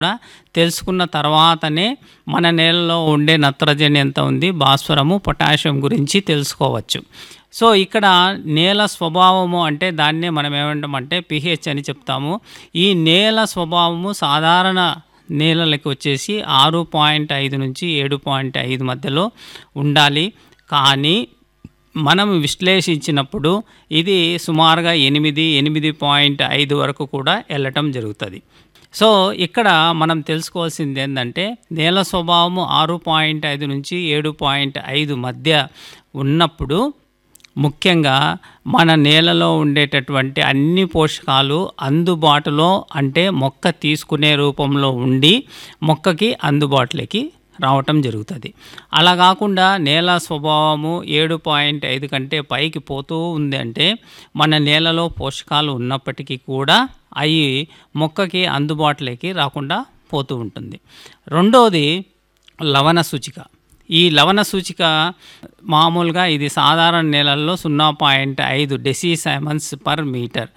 కూడా తెలుసుకున్న తర్వాతనే మన నేలలో ఉండే నత్రజని ఎంత ఉంది భాస్వరము పొటాషియం గురించి తెలుసుకోవచ్చు సో ఇక్కడ నేల స్వభావము అంటే దాన్నే మనం ఏమంటామంటే పిహెచ్ అని చెప్తాము ఈ నేల స్వభావము సాధారణ నేలలకు వచ్చేసి ఆరు పాయింట్ ఐదు నుంచి ఏడు పాయింట్ ఐదు మధ్యలో ఉండాలి కానీ మనం విశ్లేషించినప్పుడు ఇది సుమారుగా ఎనిమిది ఎనిమిది పాయింట్ ఐదు వరకు కూడా వెళ్ళటం జరుగుతుంది సో ఇక్కడ మనం తెలుసుకోవాల్సింది ఏంటంటే నేల స్వభావము ఆరు పాయింట్ ఐదు నుంచి ఏడు పాయింట్ ఐదు మధ్య ఉన్నప్పుడు ముఖ్యంగా మన నేలలో ఉండేటటువంటి అన్ని పోషకాలు అందుబాటులో అంటే మొక్క తీసుకునే రూపంలో ఉండి మొక్కకి అందుబాటులోకి రావటం జరుగుతుంది అలా కాకుండా నేల స్వభావము ఏడు పాయింట్ ఐదు కంటే పైకి పోతూ ఉంది అంటే మన నేలలో పోషకాలు ఉన్నప్పటికీ కూడా అవి మొక్కకి అందుబాటులోకి రాకుండా పోతూ ఉంటుంది రెండోది లవణ సూచిక ఈ లవణ సూచిక మామూలుగా ఇది సాధారణ నేలల్లో సున్నా పాయింట్ ఐదు డెసిసైమన్స్ పర్ మీటర్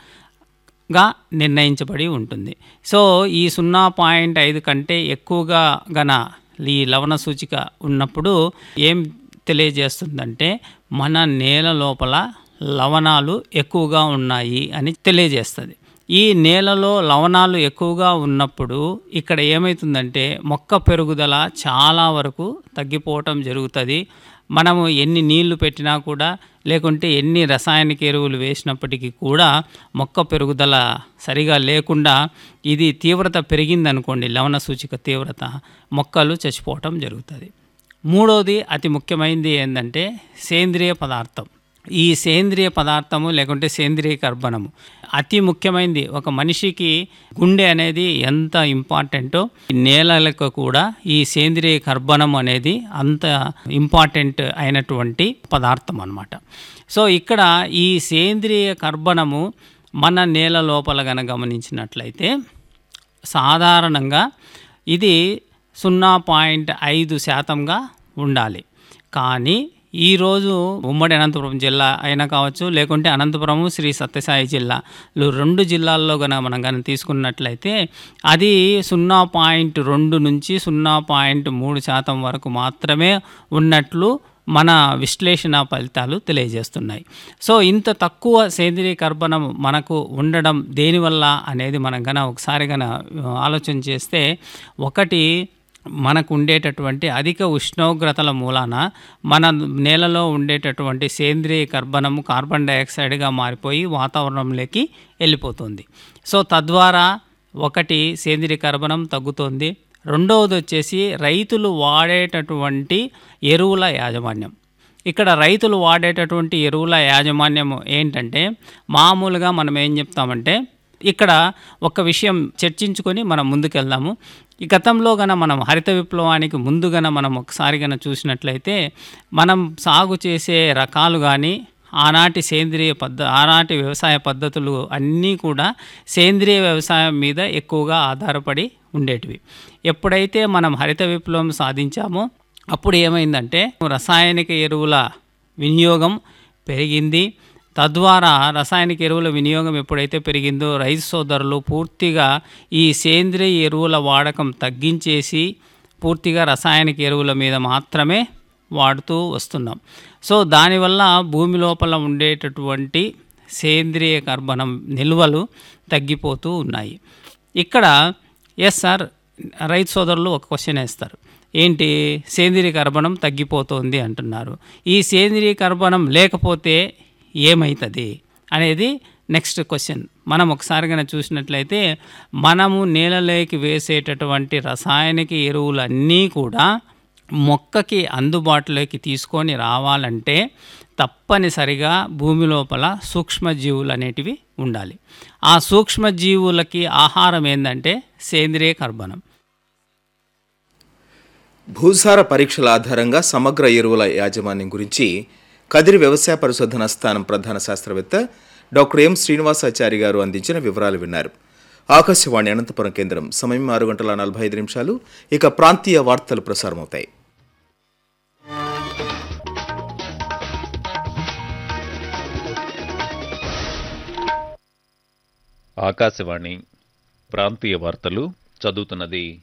గా నిర్ణయించబడి ఉంటుంది సో ఈ సున్నా పాయింట్ ఐదు కంటే ఎక్కువగా గన ఈ లవణ సూచిక ఉన్నప్పుడు ఏం తెలియజేస్తుందంటే మన నేల లోపల లవణాలు ఎక్కువగా ఉన్నాయి అని తెలియజేస్తుంది ఈ నేలలో లవణాలు ఎక్కువగా ఉన్నప్పుడు ఇక్కడ ఏమవుతుందంటే మొక్క పెరుగుదల చాలా వరకు తగ్గిపోవటం జరుగుతుంది మనము ఎన్ని నీళ్లు పెట్టినా కూడా లేకుంటే ఎన్ని రసాయనిక ఎరువులు వేసినప్పటికీ కూడా మొక్క పెరుగుదల సరిగా లేకుండా ఇది తీవ్రత పెరిగిందనుకోండి లవణ సూచిక తీవ్రత మొక్కలు చచ్చిపోవటం జరుగుతుంది మూడోది అతి ముఖ్యమైనది ఏంటంటే సేంద్రియ పదార్థం ఈ సేంద్రియ పదార్థము లేకుంటే సేంద్రియ కర్బనము అతి ముఖ్యమైనది ఒక మనిషికి గుండె అనేది ఎంత ఇంపార్టెంటో నేలలకు కూడా ఈ సేంద్రియ కర్బనం అనేది అంత ఇంపార్టెంట్ అయినటువంటి పదార్థం అన్నమాట సో ఇక్కడ ఈ సేంద్రియ కర్బనము మన నేల లోపల గన గమనించినట్లయితే సాధారణంగా ఇది సున్నా పాయింట్ ఐదు శాతంగా ఉండాలి కానీ ఈరోజు ఉమ్మడి అనంతపురం జిల్లా అయినా కావచ్చు లేకుంటే అనంతపురం శ్రీ సత్యసాయి జిల్లాలు రెండు జిల్లాల్లో కనుక మనం కనుక తీసుకున్నట్లయితే అది సున్నా పాయింట్ రెండు నుంచి సున్నా పాయింట్ మూడు శాతం వరకు మాత్రమే ఉన్నట్లు మన విశ్లేషణ ఫలితాలు తెలియజేస్తున్నాయి సో ఇంత తక్కువ సేంద్రీయ కర్బనం మనకు ఉండడం దేనివల్ల అనేది మనం గన ఒకసారి గన ఆలోచన చేస్తే ఒకటి మనకు ఉండేటటువంటి అధిక ఉష్ణోగ్రతల మూలాన మన నేలలో ఉండేటటువంటి సేంద్రియ కర్బనము కార్బన్ డైఆక్సైడ్గా మారిపోయి వాతావరణంలోకి వెళ్ళిపోతుంది సో తద్వారా ఒకటి సేంద్రియ కర్బనం తగ్గుతుంది రెండవది వచ్చేసి రైతులు వాడేటటువంటి ఎరువుల యాజమాన్యం ఇక్కడ రైతులు వాడేటటువంటి ఎరువుల యాజమాన్యం ఏంటంటే మామూలుగా మనం ఏం చెప్తామంటే ఇక్కడ ఒక విషయం చర్చించుకొని మనం ముందుకెళ్దాము ఈ గతంలో గన మనం హరిత విప్లవానికి ముందు గన మనం ఒకసారి గన చూసినట్లయితే మనం సాగు చేసే రకాలు కానీ ఆనాటి సేంద్రియ పద్ధ ఆనాటి వ్యవసాయ పద్ధతులు అన్నీ కూడా సేంద్రియ వ్యవసాయం మీద ఎక్కువగా ఆధారపడి ఉండేటివి ఎప్పుడైతే మనం హరిత విప్లవం సాధించామో అప్పుడు ఏమైందంటే రసాయనిక ఎరువుల వినియోగం పెరిగింది తద్వారా రసాయనిక ఎరువుల వినియోగం ఎప్పుడైతే పెరిగిందో రైతు సోదరులు పూర్తిగా ఈ సేంద్రియ ఎరువుల వాడకం తగ్గించేసి పూర్తిగా రసాయనిక ఎరువుల మీద మాత్రమే వాడుతూ వస్తున్నాం సో దానివల్ల భూమి లోపల ఉండేటటువంటి సేంద్రియ కర్బనం నిల్వలు తగ్గిపోతూ ఉన్నాయి ఇక్కడ ఎస్ సార్ రైతు సోదరులు ఒక క్వశ్చన్ వేస్తారు ఏంటి సేంద్రియ కర్బనం తగ్గిపోతుంది అంటున్నారు ఈ సేంద్రియ కర్బనం లేకపోతే ఏమవుతుంది అనేది నెక్స్ట్ క్వశ్చన్ మనం ఒకసారి కనుక చూసినట్లయితే మనము నేలలోకి వేసేటటువంటి రసాయనిక ఎరువులన్నీ కూడా మొక్కకి అందుబాటులోకి తీసుకొని రావాలంటే తప్పనిసరిగా భూమి లోపల సూక్ష్మజీవులు అనేటివి ఉండాలి ఆ సూక్ష్మజీవులకి ఆహారం ఏంటంటే సేంద్రియ కర్బనం భూసార పరీక్షల ఆధారంగా సమగ్ర ఎరువుల యాజమాన్యం గురించి కదిరి వ్యవసాయ పరిశోధన స్థానం ప్రధాన శాస్త్రవేత్త డాక్టర్ ఎం శ్రీనివాసాచారి గారు అందించిన వివరాలు విన్నారు ఆకాశవాణి అనంతపురం కేంద్రం సమయం ఆరు గంటల నలభై ఐదు నిమిషాలు ఇక ప్రాంతీయ వార్తలు ప్రసారమవుతాయి ఆకాశవాణి ప్రాంతీయ వార్తలు చదువుతున్నది